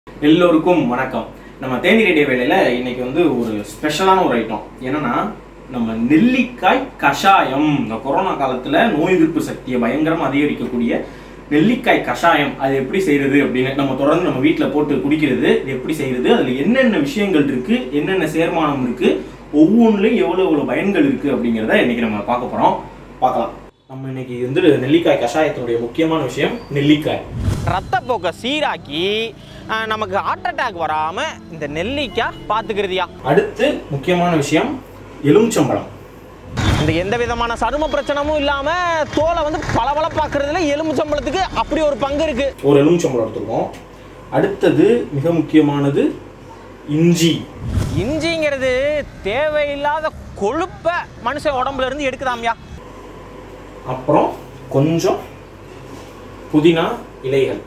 எல்லோருக்கும் வணக்கம் நம்ம தேநீர் இடைய வேலையில இன்னைக்கு வந்து ஒரு ஸ்பெஷலான ஒரு ஐட்டம் என்னன்னா நம்ம நெல்லிக்காய் கஷாயம் இந்த கொரோனா காலத்துல நோய் எதிர்ப்பு சக்தியை பயங்கரமா அதிகரிக்கக்கூடிய நெல்லிக்காய் கஷாயம் அது எப்படி செய்யறது அப்படின்னு நம்ம தொடர்ந்து நம்ம வீட்ல போட்டு குடிக்கிறது இது எப்படி செய்யறது அதுல என்னென்ன விஷயங்கள் இருக்கு என்னென்ன சேர்மானம் இருக்கு ஒவ்வொன்றுலையும் எவ்வளவு எவ்வளவு பயன்கள் இருக்கு அப்படிங்கிறத இன்னைக்கு நம்ம பார்க்க போறோம் பார்க்கலாம் நம்ம இன்னைக்கு வந்து நெல்லிக்காய் கஷாயத்தினுடைய முக்கியமான விஷயம் நெல்லிக்காய் ரத்தப்போக்கை சீராக்கி ஆஹ், நமக்கு ஹார்ட் அட்டாக் வராமல் இந்த நெல்லிக்காய் பார்த்துக்கிறதுயா அடுத்து முக்கியமான விஷயம் எலுமிச்சம்பழம் இந்த எந்த விதமான சரும பிரச்சனமும் இல்லாமல் தோலை வந்து பளபளப்பாக்குறதுல எலுமிச்சம்பழத்துக்கு அப்படி ஒரு பங்கு இருக்கு ஒரு எலுமிச்சம்பழம் எடுத்துருக்கோம் அடுத்தது மிக முக்கியமானது இஞ்சி இஞ்சிங்கிறது தேவையில்லாத கொழுப்பை மனுஷன் உடம்புல இருந்து எடுக்குதாம்யா அப்புறம் கொஞ்சம் புதினா இலைகள்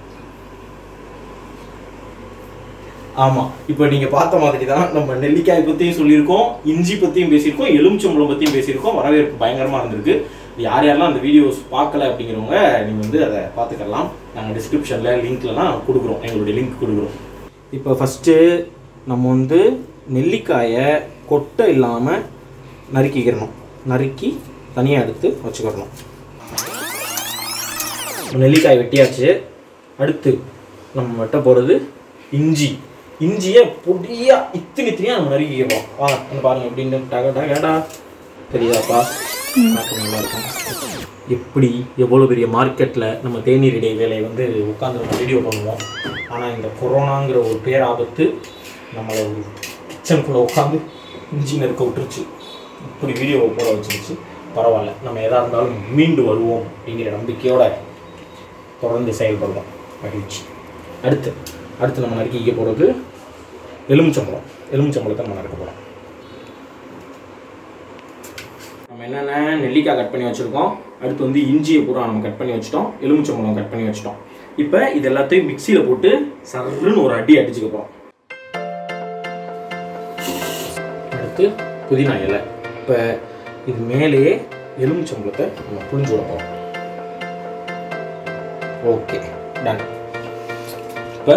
ஆமா இப்போ நீங்க பார்த்த மாதிரி தான் நம்ம நெல்லிக்காய் பத்தியும் சொல்லியிருக்கோம் இஞ்சி பத்தியும் பேசியிருக்கோம் எலுமிச்சம்பழம் பத்தியும் பேசியிருக்கோம் வரவேற்பு பயங்கரமா இருந்திருக்கு யார் யாரெல்லாம் அந்த வீடியோஸ் பார்க்கல அப்படிங்கிறவங்க நீங்க வந்து அதை பார்த்துக்கலாம் நாங்கள் டிஸ்கிரிப்ஷன்ல லிங்க்லலாம் கொடுக்குறோம் எங்களுடைய லிங்க் கொடுக்குறோம் இப்போ ஃபஸ்ட்டு நம்ம வந்து நெல்லிக்காயை கொட்டை இல்லாமல் நறுக்கிக்கிறணும் நறுக்கி தனியாக எடுத்து வச்சுக்கிறணும் நெல்லிக்காய் வெட்டியாச்சு அடுத்து நம்ம வெட்ட போகிறது இஞ்சி இஞ்சியை பொடியாக இத்தினி இத்தினியாக நம்ம நறுக்கிக்கிறோம் ஆ இங்க பாருங்க எப்படின்னு டக டகடா தெரியுதாப்பா பார்க்க நல்லா இருக்கும் எப்படி எவ்வளோ பெரிய மார்க்கெட்டில் நம்ம தேநீர் இடை வேலையை வந்து உட்காந்து நம்ம வீடியோ பண்ணுவோம் ஆனால் இந்த கொரோனாங்கிற ஒரு பேராபத்து நம்மளை ஒரு கிச்சனுக்குள்ளே உட்காந்து இஞ்சி நறுக்க விட்டுருச்சு இப்படி வீடியோவை போட வச்சிருச்சு பரவாயில்ல நம்ம எதாக இருந்தாலும் மீண்டு வருவோம் அப்படிங்கிற நம்பிக்கையோட தொடர்ந்து செயல்படுவோம் மகிழ்ச்சி அடுத்து அடுத்து நம்ம நறுக்கிக்க போகிறது எலுமிச்சம்பழம் எலுமிச்சம்பழத்தை நம்ம நறுக்க போகிறோம் நம்ம என்னென்ன நெல்லிக்காய் கட் பண்ணி வச்சுருக்கோம் அடுத்து வந்து இஞ்சியை பூரா நம்ம கட் பண்ணி வச்சிட்டோம் எலுமிச்சம்பழம் கட் பண்ணி வச்சிட்டோம் இப்போ இது எல்லாத்தையும் மிக்சியில் போட்டு சர்ருன்னு ஒரு அடி அடிச்சுக்க போகிறோம் அடுத்து புதினா இலை இப்போ இது மேலேயே எலுமிச்சம்பழத்தை நம்ம புளிஞ்சு விட போகிறோம் ஓகே டன் இப்போ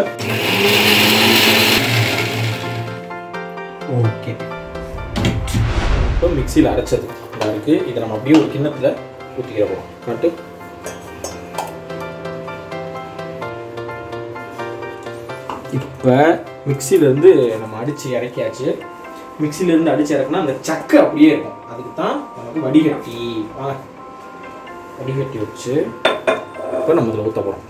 ஓகே இப்போ மிக்சியில் அரைச்சது இதாக இருக்குது இதை நம்ம அப்படியே ஒரு கிண்ணத்தில் ஊற்றிக்கிற போகிறோம் காட்டு இப்போ மிக்சியிலேருந்து நம்ம அடித்து இறக்கியாச்சு மிக்சியிலேருந்து அடித்து இறக்குனா அந்த சக்கை அப்படியே இருக்கும் அதுக்கு தான் நமக்கு வடிகட்டி வாங்க வடிகட்டி வச்சு இப்போ நம்ம இதில் ஊற்ற போகிறோம்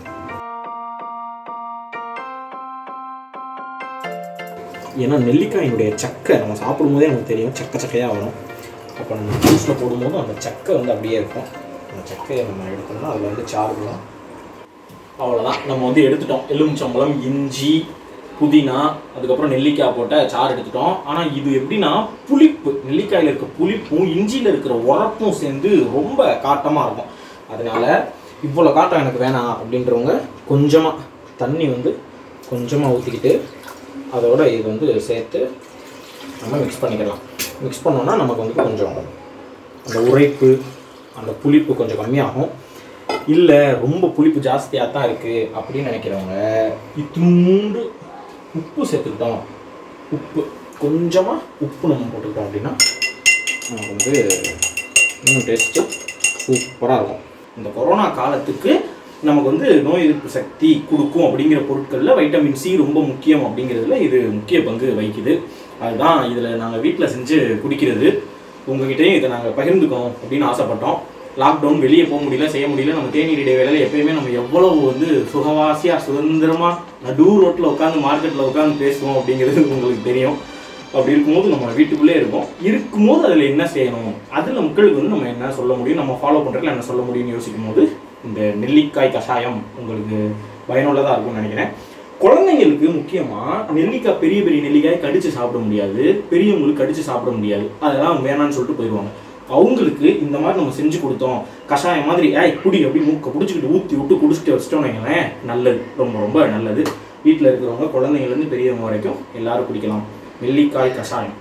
ஏன்னா நெல்லிக்காயினுடைய சக்கை நம்ம சாப்பிடும்போதே நமக்கு தெரியும் சக்கை சக்கையாக வரும் அப்போ நம்ம ஜூஸில் போடும்போது அந்த சக்கை வந்து அப்படியே இருக்கும் அந்த சக்கையை நம்ம எடுத்தோம்னா அதில் வந்து சாறுலாம் அவ்வளோதான் நம்ம வந்து எடுத்துட்டோம் எலுமிச்சம்பழம் இஞ்சி புதினா அதுக்கப்புறம் நெல்லிக்காய் போட்ட சாறு எடுத்துட்டோம் ஆனால் இது எப்படின்னா புளிப்பு நெல்லிக்காயில் இருக்க புளிப்பும் இஞ்சியில் இருக்கிற உரப்பும் சேர்ந்து ரொம்ப காட்டமாக இருக்கும் அதனால இவ்வளோ காட்டம் எனக்கு வேணாம் அப்படின்றவங்க கொஞ்சமாக தண்ணி வந்து கொஞ்சமாக ஊற்றிக்கிட்டு அதோட இது வந்து சேர்த்து நம்ம மிக்ஸ் பண்ணிக்கலாம் மிக்ஸ் பண்ணோன்னா நமக்கு வந்து கொஞ்சம் அந்த உரைப்பு அந்த புளிப்பு கொஞ்சம் கம்மியாகும் இல்லை ரொம்ப புளிப்பு ஜாஸ்தியாக தான் இருக்குது அப்படின்னு நினைக்கிறவங்க இத்தினூண்டு உப்பு சேர்த்துக்கிட்டோம் உப்பு கொஞ்சமாக உப்பு நம்ம போட்டுக்கிட்டோம் அப்படின்னா நமக்கு வந்து இன்னும் டேஸ்ட்டு சூப்பராக இருக்கும் இந்த கொரோனா காலத்துக்கு நமக்கு வந்து நோய் எதிர்ப்பு சக்தி கொடுக்கும் அப்படிங்கிற பொருட்களில் வைட்டமின் சி ரொம்ப முக்கியம் அப்படிங்கிறதுல இது முக்கிய பங்கு வகிக்குது அதுதான் இதில் நாங்கள் வீட்டில் செஞ்சு குடிக்கிறது உங்ககிட்டயும் இதை நாங்கள் பகிர்ந்துக்கோம் அப்படின்னு ஆசைப்பட்டோம் லாக்டவுன் வெளியே போக முடியல செய்ய முடியல நம்ம தேநீர் இடைவேளையில் எப்பயுமே நம்ம எவ்வளவு வந்து சுகவாசியாக சுதந்திரமாக நடு ரோட்டில் உட்காந்து மார்க்கெட்டில் உட்காந்து பேசுவோம் அப்படிங்கிறது உங்களுக்கு தெரியும் அப்படி இருக்கும்போது நம்ம வீட்டுக்குள்ளே இருக்கோம் இருக்கும்போது அதில் என்ன செய்யணும் அதில் மக்களுக்கு வந்து நம்ம என்ன சொல்ல முடியும் நம்ம ஃபாலோ பண்ணுறதுல என்ன சொல்ல முடியும்னு யோசிக்கும் போது இந்த நெல்லிக்காய் கஷாயம் உங்களுக்கு பயனுள்ளதாக இருக்கும்னு நினைக்கிறேன் குழந்தைங்களுக்கு முக்கியமாக நெல்லிக்காய் பெரிய பெரிய நெல்லிக்காய் கடிச்சு சாப்பிட முடியாது பெரியவங்களுக்கு கடிச்சு சாப்பிட முடியாது அதெல்லாம் வேணாம்னு சொல்லிட்டு போயிடுவாங்க அவங்களுக்கு இந்த மாதிரி நம்ம செஞ்சு கொடுத்தோம் கஷாயம் மாதிரி ஏய் குடி அப்படி மூக்க பிடிச்சிக்கிட்டு ஊற்றி விட்டு குடிச்சிட்டு வச்சிட்டோம்னு வைங்களேன் நல்லது ரொம்ப ரொம்ப நல்லது வீட்டில் இருக்கிறவங்க குழந்தைங்கள்லேருந்து பெரியவங்க வரைக்கும் எல்லாரும் குடிக்கலாம் நெல்லிக்காய் கஷாயம்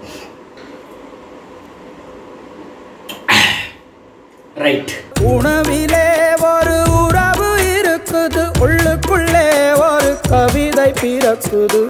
ரைட் உணவிலே ஒரு உறவு இருக்குது உள்ளுக்குள்ளே ஒரு கவிதை பிறக்குது